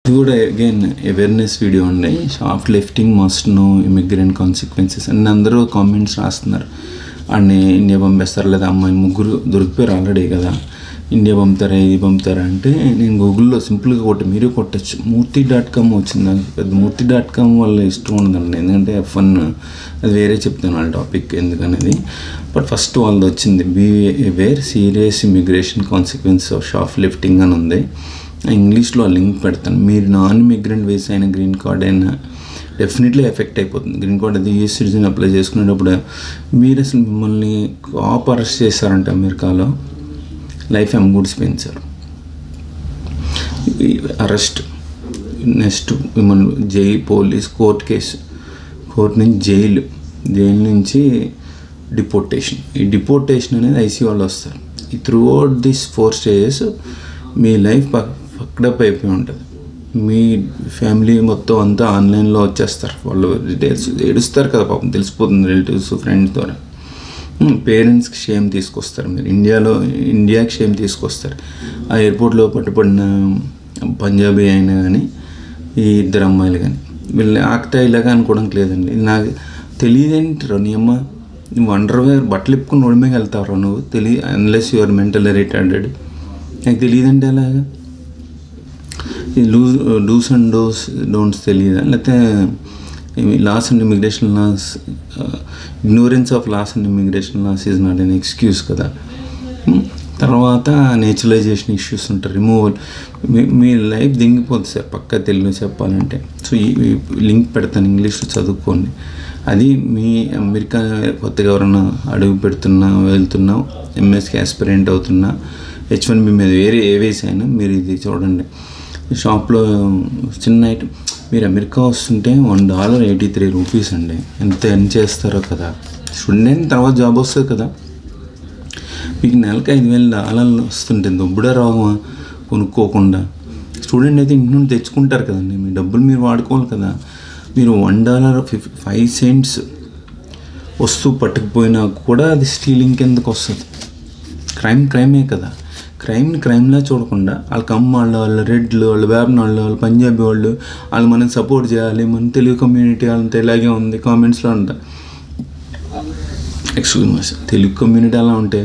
ఇది కూడా again awareness video అండి shaft lifting must no immigrant consequences అని అందరూ కామెంట్స్ రాస్తున్నారు అన్ని ఇండియా పంపేస్తారు లేదా అమ్మాయి ముగ్గురు దొరికిపోయారు ఆల్రెడీ కదా ఇండియా పంపుతారా ఇది పంపుతారా అంటే నేను గూగుల్లో సింపుల్గా కొట్టి మీరు కొట్టచ్చు మూర్తి డాట్ కామ్ వచ్చింది నాకు పెద్ద మూర్తి డాట్ కామ్ వల్ల ఇష్టం ఉండదండి ఎందుకంటే ఎఫ్ వన్ అది వేరే చెప్తాను వాళ్ళ టాపిక్ ఎందుకనేది బట్ ఫస్ట్ వాళ్ళది వచ్చింది be very serious immigration consequence of shop lifting అని ఉంది ఇంగ్లీష్లో ఆ లింక్ పెడతాను మీరు నాన్ ఇమిగ్రెంట్ వేస్ అయిన గ్రీన్ కార్డ్ అయినా డెఫినెట్లీ ఎఫెక్ట్ అయిపోతుంది గ్రీన్ కార్డ్ అది యూఎస్ సిటిజన్ అప్లై చేసుకునేటప్పుడు మీరు అసలు మిమ్మల్ని కాప్ అరెస్ట్ చేశారంటే అమెరికాలో లైఫ్ ఎంగూడ్స్ పెంచారు అరెస్ట్ నెక్స్ట్ మిమ్మల్ని జై పోలీస్ కోర్ట్ కేసు కోర్ట్ నుంచి జైలు జైలు నుంచి డిపోర్టేషన్ ఈ డిపోర్టేషన్ అనేది ఐసీ వాళ్ళు వస్తారు ఈ throughout this four stages మీ లైఫ్ పక్కడప్ అయిపోయి ఉంటుంది మీ ఫ్యామిలీ మొత్తం అంతా ఆన్లైన్లో వచ్చేస్తారు వాళ్ళు డీటెయిల్స్ ఏడుస్తారు కదా పాపం తెలిసిపోతుంది రిలేటివ్స్ ఫ్రెండ్స్ ద్వారా పేరెంట్స్కి షేమ్ తీసుకొస్తారు మీరు ఇండియాలో ఇండియాకి షేమ్ తీసుకొస్తారు ఆ ఎయిర్పోర్ట్లో పట్టుబడిన పంజాబీ అయినా కానీ ఈ ఇద్దరు అమ్మాయిలు కానీ వీళ్ళని ఆక్తా ఇలాగా అనుకోవడానికి లేదండి ఇది నాకు తెలియదేంటిరా నీ అమ్మ నువ్వు అండర్వేర్ బట్టలు ఇప్పుకుని రోడ్డు మీద వెళ్తావు నువ్వు తెలియ అన్లెస్ యువర్ మెంటల్ రిటార్డెడ్ నాకు తెలియదంటే అలాగా ఈ rules do's and do's don'ts తెలియదా లేకపోతే laws and immigration laws ignorance of laws and immigration laws is not an excuse కదా తర్వాత నేచురలైజేషన్ ఇష్యూస్ ఉంటాయి రిమూవల్ మీ మీ లైఫ్ దింగిపోతుంది సార్ పక్క తెలుగు చెప్పాలంటే సో ఈ లింక్ పెడతాను ఇంగ్లీష్లో చదువుకోండి అది మీ అమెరికా కొత్తగా ఎవరన్నా అడుగు పెడుతున్నా వెళ్తున్నా ఎంఎస్కి ఆస్పిరెంట్ అవుతున్నా హెచ్ వన్ బి మీద వేరే ఏవేస్ అయినా మీరు ఇది చూడండి షాప్లో చిన్న ఐటమ్ మీరు అమెరికా వస్తుంటే one dollar eighty three rupees అండి ఎంత ఎర్న్ చేస్తారో కదా స్టూడెంట్ తర్వాత జాబ్ వస్తుంది కదా మీకు నెలకి ఐదు వేల డాలర్లు వస్తుంటే దుబ్బుడ రోగమా కొనుక్కోకుండా స్టూడెంట్ అయితే ఇంటి నుండి తెచ్చుకుంటారు కదండి మీ డబ్బులు మీరు వాడుకోవాలి కదా మీరు వన్ డాలర్ ఫిఫ్ ఫైవ్ సెంట్స్ వస్తువు పట్టుకుపోయినా కూడా అది స్టీలింగ్ కిందకు వస్తుంది క్రైమ్ క్రైమే కదా క్రైమ్ని క్రైమ్లా చూడకుండా వాళ్ళ కమ్మ వాళ్ళు వాళ్ళ రెడ్లు వాళ్ళు వేపన వాళ్ళు వాళ్ళు పంజాబీ వాళ్ళు వాళ్ళు మనం సపోర్ట్ చేయాలి మన తెలుగు కమ్యూనిటీ వాళ్ళంతా ఇలాగే ఉంది కామెంట్స్లో అంట ఎక్స్క్యూజ్ మై తెలుగు కమ్యూనిటీ అలా ఉంటే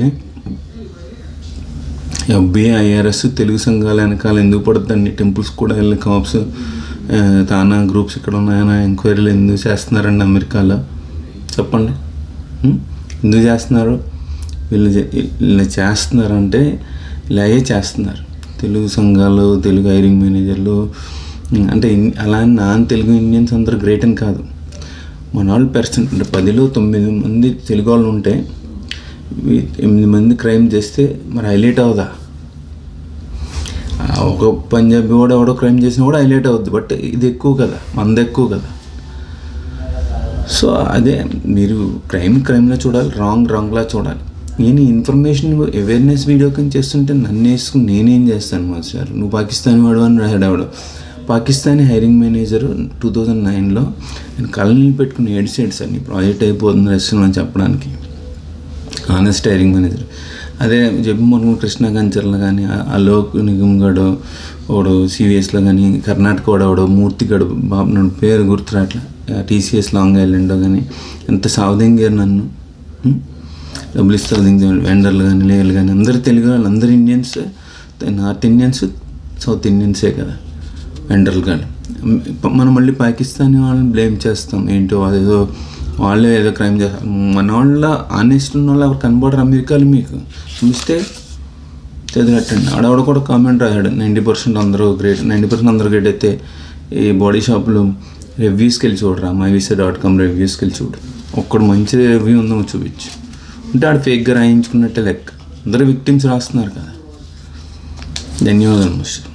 ఎఫ్బిఐ ఐఆర్ఎస్ తెలుగు సంఘాల వెనకాల ఎందుకు పడుతుంది టెంపుల్స్ కూడా వెళ్ళి కాప్స్ తానా గ్రూప్స్ ఇక్కడ ఉన్నాయని ఎంక్వైరీలు ఎందుకు చేస్తున్నారండి అమెరికాలో చెప్పండి ఎందుకు చేస్తున్నారు వీళ్ళు వీళ్ళు చేస్తున్నారంటే ఇలాగే చేస్తున్నారు తెలుగు సంఘాలు తెలుగు హైరింగ్ మేనేజర్లు అంటే అలా నాన్ తెలుగు ఇండియన్స్ అందరూ గ్రేట్ అని కాదు మన వాళ్ళు పర్సెంట్ అంటే పదిలో తొమ్మిది మంది తెలుగు వాళ్ళు ఉంటే ఎనిమిది మంది క్రైమ్ చేస్తే మరి హైలైట్ అవుదా ఒక పంజాబీ కూడా ఎవడో క్రైమ్ చేసినా కూడా హైలైట్ అవుద్ది బట్ ఇది ఎక్కువ కదా మంద ఎక్కువ కదా సో అదే మీరు క్రైమ్ క్రైమ్లా చూడాలి రాంగ్ రాంగ్లా చూడాలి నేను ఇన్ఫర్మేషన్ అవేర్నెస్ వీడియో కింద చేస్తుంటే నన్ను వేసుకుని నేనేం చేస్తాను మా సార్ నువ్వు పాకిస్తానీ వాడు అని రాడాడు Pakistani hiring manager two thousand నైన్లో నేను కళ్ళని పెట్టుకుని ఏడ్చాడు సార్ నీ ప్రాజెక్ట్ అయిపోతుంది రెస్టారెంట్ అని చెప్పడానికి ఆనెస్ట్ హైరింగ్ మేనేజర్ అదే చెప్పి మనం కృష్ణ కంచర్లో కానీ అలోక్ నిగమ్ గడు ఒకడు సివిఎస్లో కానీ కర్ణాటక వాడు ఒకడు మూర్తి గడు బాబు నన్ను పేరు గుర్తురాట్లా టీసీఎస్ లాంగ్ ఐలాండ్లో కానీ ఎంత సావదంగారు నన్ను డబ్బులు ఇస్తారు వెండర్లు కానీ లేలు కానీ అందరు తెలుగు వాళ్ళు అందరు ఇండియన్స్ నార్త్ ఇండియన్స్ సౌత్ ఇండియన్సే కదా వెండర్లు కానీ మనం మళ్ళీ పాకిస్తానీ వాళ్ళని బ్లేమ్ చేస్తాం ఏంటో అదేదో వాళ్ళే ఏదో క్రైమ్ చేస్తారు మన వాళ్ళ ఆనెస్ట్ ఉన్న వాళ్ళు ఎవరు కనబడరు అమెరికాలో మీకు చూస్తే చదివినట్టండి ఆడవాడు కూడా కామెంట్ రాశాడు నైంటీ పర్సెంట్ అందరూ గ్రేట్ నైంటీ పర్సెంట్ అందరూ గ్రేట్ అయితే ఈ బాడీ షాప్లో రివ్యూస్కి వెళ్ళి చూడరా మైవీసా డాట్ కామ్ రివ్యూస్కి వెళ్ళి చూడు ఒక్కడు మంచి రివ్యూ ఉందో చూపించు అంటే ఆడు ఫేక్గా రాయించుకున్నట్టే లెక్క అందరూ విక్టిమ్స్ రాస్తున్నారు కదా ధన్యవాదాలు మిస్టర్